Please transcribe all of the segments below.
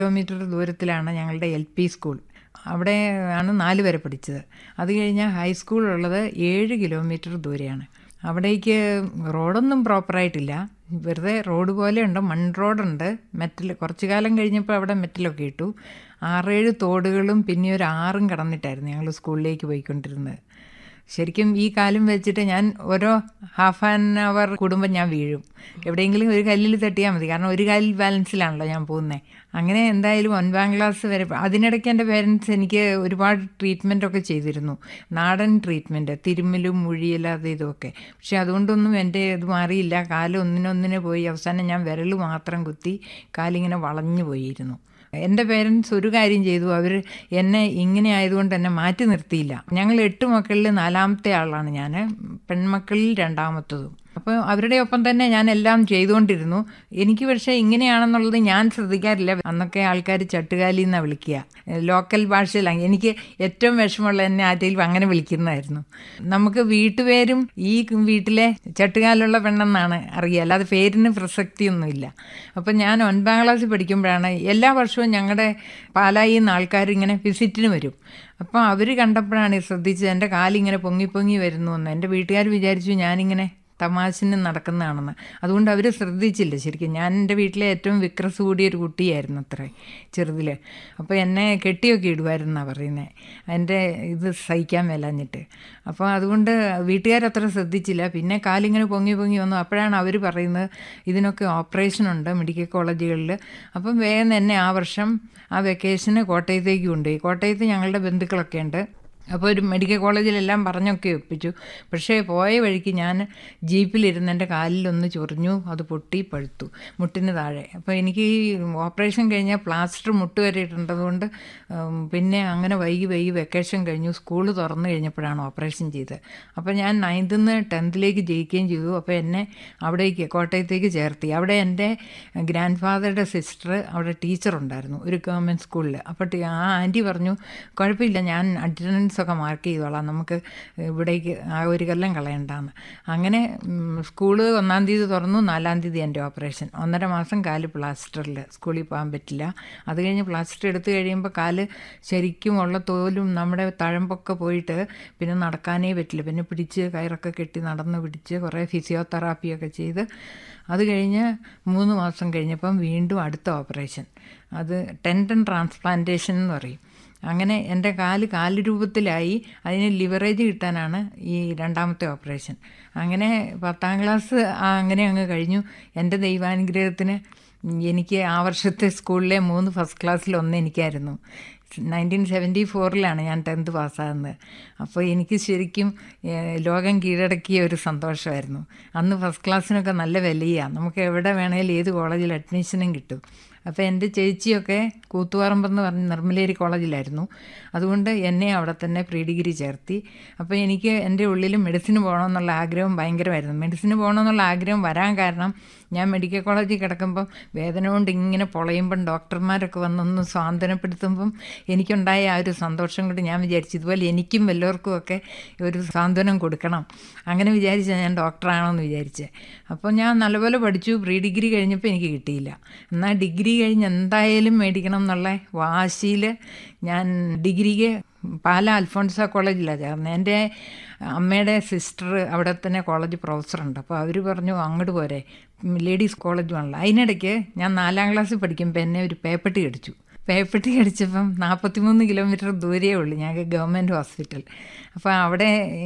kilometre ദൂരത്തിലാണ് ഞങ്ങളുടെ L P school അവിടെ ആണ് നാല് വരെ പഠിച്ചത് അത് കഴിഞ്ഞാൽ ഹൈസ്കൂൾ ഉള്ളത് ഏഴ് കിലോമീറ്റർ ദൂരെയാണ് അവിടേക്ക് റോഡൊന്നും പ്രോപ്പറായിട്ടില്ല വെറുതെ റോഡ് പോലെയുണ്ട് മൺ റോഡുണ്ട് മെറ്റൽ കുറച്ചു കാലം കഴിഞ്ഞപ്പോൾ അവിടെ മെറ്റലൊക്കെ ഇട്ടു ആറേഴ് തോടുകളും പിന്നെ ഒരു ആറും കടന്നിട്ടായിരുന്നു ഞങ്ങൾ സ്കൂളിലേക്ക് പോയിക്കൊണ്ടിരുന്നത് ശരിക്കും ഈ കാലം വെച്ചിട്ട് ഞാൻ ഓരോ ഹാഫ് ആൻ അവർ കൂടുമ്പോൾ ഞാൻ വീഴും എവിടെയെങ്കിലും ഒരു കല്ലിൽ തട്ടിയാൽ മതി കാരണം ഒരു കാലിൽ ബാലൻസിലാണല്ലോ ഞാൻ പോകുന്നത് അങ്ങനെ എന്തായാലും ഒൻപതാം ക്ലാസ് വരെ അതിനിടയ്ക്ക് എൻ്റെ പേരൻസ് എനിക്ക് ഒരുപാട് ട്രീറ്റ്മെൻ്റ് ഒക്കെ ചെയ്തിരുന്നു നാടൻ ട്രീറ്റ്മെൻറ്റ് തിരുമ്മലും മുഴിയൽ അത് ഇതുമൊക്കെ പക്ഷെ അതുകൊണ്ടൊന്നും എൻ്റെ ഇത് മാറിയില്ല കാല് ഒന്നിനൊന്നിന് പോയി അവസാനം ഞാൻ വിരൽ മാത്രം കുത്തി കാലിങ്ങനെ വളഞ്ഞു പോയിരുന്നു എൻ്റെ പേരൻസ് ഒരു കാര്യം ചെയ്തു അവർ എന്നെ ഇങ്ങനെ ആയതുകൊണ്ട് എന്നെ മാറ്റി നിർത്തിയില്ല ഞങ്ങൾ എട്ട് മക്കളിൽ നാലാമത്തെ ആളാണ് ഞാൻ പെൺമക്കളിൽ രണ്ടാമത്തതും അപ്പോൾ അവരുടെ ഒപ്പം തന്നെ ഞാൻ എല്ലാം ചെയ്തുകൊണ്ടിരുന്നു എനിക്ക് പക്ഷേ ഇങ്ങനെയാണെന്നുള്ളത് ഞാൻ ശ്രദ്ധിക്കാറില്ല അന്നൊക്കെ ആൾക്കാർ ചട്ടുകാലി എന്നാണ് വിളിക്കുക ലോക്കൽ ഭാഷയിലാണ് എനിക്ക് ഏറ്റവും വിഷമമുള്ള എന്നെ ആരെങ്കിലും അങ്ങനെ വിളിക്കുന്നതായിരുന്നു നമുക്ക് വീട്ടുപേരും ഈ വീട്ടിലെ ചട്ടുകാലുള്ള പെണ്ണെന്നാണ് അറിയുക അല്ലാതെ പേരിന് പ്രസക്തിയൊന്നുമില്ല അപ്പം ഞാൻ ഒൻപതാം ക്ലാസ്സിൽ പഠിക്കുമ്പോഴാണ് എല്ലാ വർഷവും ഞങ്ങളുടെ പാലായിൽ നിന്ന് ആൾക്കാർ ഇങ്ങനെ വിസിറ്റിന് വരും അപ്പോൾ അവർ കണ്ടപ്പോഴാണ് ശ്രദ്ധിച്ചത് എൻ്റെ കാലിങ്ങനെ പൊങ്ങി പൊങ്ങി വരുന്നു എന്ന് എൻ്റെ വീട്ടുകാർ വിചാരിച്ചു ഞാനിങ്ങനെ തമാശന് നടക്കുന്നതാണെന്ന് അതുകൊണ്ട് അവർ ശ്രദ്ധിച്ചില്ല ശരിക്കും ഞാൻ എൻ്റെ വീട്ടിലെ ഏറ്റവും വിക്രസ് കൂടിയ ഒരു കുട്ടിയായിരുന്നു അത്ര ചെറുതിൽ അപ്പോൾ എന്നെ കെട്ടിയൊക്കെ ഇടുമായിരുന്നാണ് പറയുന്നത് എൻ്റെ ഇത് സഹിക്കാൻ മേലാഞ്ഞിട്ട് അപ്പോൾ അതുകൊണ്ട് വീട്ടുകാരത്ര ശ്രദ്ധിച്ചില്ല പിന്നെ കാലിങ്ങനെ പൊങ്ങി പൊങ്ങി വന്നു അപ്പോഴാണ് അവർ പറയുന്നത് ഇതിനൊക്കെ ഓപ്പറേഷൻ ഉണ്ട് മെഡിക്കൽ കോളേജുകളിൽ അപ്പം വേഗം തന്നെ ആ വർഷം ആ വെക്കേഷന് കോട്ടയത്തേക്ക് കൊണ്ടുപോയി കോട്ടയത്ത് ഞങ്ങളുടെ ബന്ധുക്കളൊക്കെ ഉണ്ട് അപ്പോൾ ഒരു മെഡിക്കൽ കോളേജിലെല്ലാം പറഞ്ഞൊക്കെ ഒപ്പിച്ചു പക്ഷേ പോയ വഴിക്ക് ഞാൻ ജീപ്പിലിരുന്ന് എൻ്റെ കാലിലൊന്ന് ചൊറിഞ്ഞു അത് പൊട്ടി പഴുത്തു മുട്ടിന് താഴെ അപ്പോൾ എനിക്ക് ഈ ഓപ്പറേഷൻ കഴിഞ്ഞാൽ പ്ലാസ്റ്റർ മുട്ട് വരെ ഇട്ടതുകൊണ്ട് പിന്നെ അങ്ങനെ വൈകി വൈകി വെക്കേഷൻ കഴിഞ്ഞു സ്കൂൾ തുറന്നു കഴിഞ്ഞപ്പോഴാണ് ഓപ്പറേഷൻ ചെയ്തത് അപ്പോൾ ഞാൻ നയൻത്തിൽ നിന്ന് ടെൻത്തിലേക്ക് ജയിക്കുകയും ചെയ്തു അപ്പോൾ എന്നെ അവിടേക്ക് കോട്ടയത്തേക്ക് ചേർത്തി അവിടെ എൻ്റെ ഗ്രാൻഡ് ഫാദറുടെ സിസ്റ്റർ അവിടെ ടീച്ചറുണ്ടായിരുന്നു ഒരു ഗവൺമെൻറ് സ്കൂളിൽ അപ്പോൾ ആ ആൻറ്റി പറഞ്ഞു കുഴപ്പമില്ല ഞാൻ അറ്റൻഡൻസ് ഒക്കെ മാർക്ക് ചെയ്തോളാം നമുക്ക് ഇവിടേക്ക് ആ ഒരു കൊല്ലം കളയണ്ടെന്ന് അങ്ങനെ സ്കൂള് ഒന്നാം തീയതി തുറന്നു നാലാം തീയതി എൻ്റെ ഓപ്പറേഷൻ ഒന്നര മാസം കാല് പ്ലാസ്റ്ററിൽ സ്കൂളിൽ പോകാൻ പറ്റില്ല അത് കഴിഞ്ഞ് പ്ലാസ്റ്റർ എടുത്തു കഴിയുമ്പോൾ കാല് ശരിക്കും ഉള്ള തോലും നമ്മുടെ തഴമ്പൊക്കെ പോയിട്ട് പിന്നെ നടക്കാനേ പറ്റില്ല പിന്നെ പിടിച്ച് കയറൊക്കെ കെട്ടി നടന്ന് പിടിച്ച് കുറേ ഫിസിയോതെറാപ്പിയൊക്കെ ചെയ്ത് അത് കഴിഞ്ഞ് മൂന്ന് മാസം കഴിഞ്ഞപ്പം വീണ്ടും അടുത്ത ഓപ്പറേഷൻ അത് ടെൻഡൻ ട്രാൻസ്പ്ലാന്റേഷൻ എന്ന് പറയും അങ്ങനെ എൻ്റെ കാല് കാല് രൂപത്തിലായി അതിന് ലിവറേജ് കിട്ടാനാണ് ഈ രണ്ടാമത്തെ ഓപ്പറേഷൻ അങ്ങനെ പത്താം ക്ലാസ് അങ്ങനെ അങ്ങ് കഴിഞ്ഞു എൻ്റെ ദൈവാനുഗ്രഹത്തിന് എനിക്ക് ആ വർഷത്തെ സ്കൂളിലെ മൂന്ന് ഫസ്റ്റ് ക്ലാസ്സിൽ ഒന്ന് എനിക്കായിരുന്നു നയൻറ്റീൻ സെവൻറ്റി ഫോറിലാണ് ഞാൻ ടെൻത്ത് പാസ്സാകുന്നത് അപ്പോൾ എനിക്ക് ശരിക്കും ലോകം കീഴടക്കിയ ഒരു സന്തോഷമായിരുന്നു അന്ന് ഫസ്റ്റ് ക്ലാസ്സിനൊക്കെ നല്ല വിലയാണ് നമുക്ക് എവിടെ വേണേലും ഏത് കോളേജിൽ അഡ്മിഷനും കിട്ടും അപ്പോൾ എൻ്റെ ചേച്ചിയൊക്കെ കൂത്തുപറമ്പെന്ന് പറഞ്ഞ് നിർമ്മലേരി കോളേജിലായിരുന്നു അതുകൊണ്ട് എന്നെ അവിടെ തന്നെ പ്രീ ഡിഗ്രി ചേർത്തി അപ്പോൾ എനിക്ക് എൻ്റെ ഉള്ളിൽ മെഡിസിന് പോകണമെന്നുള്ള ആഗ്രഹം ഭയങ്കരമായിരുന്നു മെഡിസിന് പോകണമെന്നുള്ള ആഗ്രഹം വരാൻ കാരണം ഞാൻ മെഡിക്കൽ കോളേജിൽ കിടക്കുമ്പം വേദന കൊണ്ട് ഇങ്ങനെ പൊളയുമ്പം ഡോക്ടർമാരൊക്കെ വന്നൊന്ന് സ്വാന്തനപ്പെടുത്തുമ്പം എനിക്കുണ്ടായ ആ ഒരു സന്തോഷം കൊണ്ട് ഞാൻ വിചാരിച്ചു ഇതുപോലെ എനിക്കും വല്ലവർക്കും ഒക്കെ ഒരു സാന്ത്വനം കൊടുക്കണം അങ്ങനെ വിചാരിച്ചാൽ ഞാൻ ഡോക്ടറാണെന്ന് വിചാരിച്ചത് അപ്പോൾ ഞാൻ നല്ലപോലെ പഠിച്ചു പ്രീ ഡിഗ്രി കഴിഞ്ഞപ്പോൾ എനിക്ക് കിട്ടിയില്ല എന്നാൽ ഡിഗ്രി കഴിഞ്ഞ് എന്തായാലും മേടിക്കണം എന്നുള്ള വാശിയിൽ ഞാൻ ഡിഗ്രിക്ക് പാല അൽഫോൺസ കോളേജിലാണ് ചേർന്നത് എൻ്റെ അമ്മയുടെ സിസ്റ്റർ അവിടെ തന്നെ കോളേജ് പ്രൊഫസറുണ്ട് അപ്പോൾ അവർ പറഞ്ഞു അങ്ങോട്ട് പോരെ ലേഡീസ് കോളേജ് ആണല്ലോ അതിനിടയ്ക്ക് ഞാൻ നാലാം ക്ലാസ്സിൽ പഠിക്കുമ്പോൾ എന്നെ ഒരു പേപ്പട്ടി കടിച്ചു പേപ്പട്ടി കടിച്ചപ്പം നാൽപ്പത്തിമൂന്ന് കിലോമീറ്റർ ദൂരേ ഉള്ളൂ ഞങ്ങൾക്ക് ഗവൺമെൻറ് ഹോസ്പിറ്റൽ അപ്പോൾ അവിടെ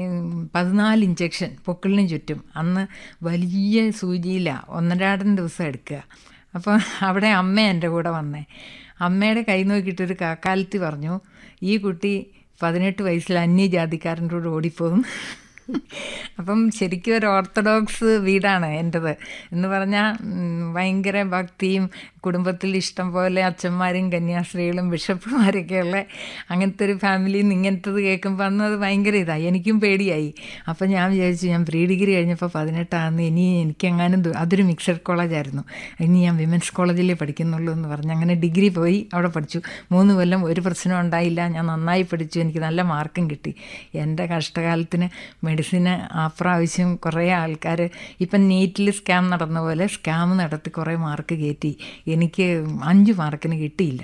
പതിനാല് ഇഞ്ചക്ഷൻ പൊക്കിളിന് ചുറ്റും അന്ന് വലിയ സൂചിയിലാണ് ഒന്നരാടൻ ദിവസം എടുക്കുക അപ്പോൾ അവിടെ അമ്മ എൻ്റെ കൂടെ വന്നേ അമ്മയുടെ കൈ നോക്കിയിട്ടൊരു കാക്കാലത്തി പറഞ്ഞു ഈ കുട്ടി പതിനെട്ട് വയസ്സിൽ അന്യജാതിക്കാരൻ്റെ കൂടെ ഓടിപ്പോകും അപ്പം ശരിക്കും ഒരു ഓർത്തഡോക്സ് വീടാണ് എൻ്റെത് എന്ന് പറഞ്ഞാൽ ഭയങ്കര ഭക്തിയും കുടുംബത്തിൽ ഇഷ്ടം പോലെ അച്ഛന്മാരും കന്യാസ്ത്രീകളും ബിഷപ്പുമാരൊക്കെയുള്ള അങ്ങനത്തെ ഒരു ഫാമിലിയിൽ നിന്ന് ഇങ്ങനത്തത് കേൾക്കുമ്പോൾ അന്ന് അത് ഭയങ്കര ഇതായി എനിക്കും പേടിയായി അപ്പം ഞാൻ വിചാരിച്ചു ഞാൻ പ്രീ ഡിഗ്രി കഴിഞ്ഞപ്പോൾ പതിനെട്ടാകുന്നു ഇനി എനിക്കെങ്ങാനും അതൊരു മിക്സഡ് കോളേജായിരുന്നു ഇനി ഞാൻ വിമൻസ് കോളേജിലേ പഠിക്കുന്നുള്ളൂ എന്ന് പറഞ്ഞ് അങ്ങനെ ഡിഗ്രി പോയി അവിടെ പഠിച്ചു മൂന്ന് കൊല്ലം ഒരു പ്രശ്നം ഉണ്ടായില്ല ഞാൻ നന്നായി പഠിച്ചു എനിക്ക് നല്ല മാർക്കും കിട്ടി എൻ്റെ കഷ്ടകാലത്തിന് മെഡിസിന് ആ പ്രാവശ്യം കുറേ ആൾക്കാർ ഇപ്പം നീറ്റിൽ സ്കാം നടന്ന പോലെ സ്കാം നടത്തി കുറേ മാർക്ക് കയറ്റി എനിക്ക് അഞ്ച് മാർക്കിന് കിട്ടിയില്ല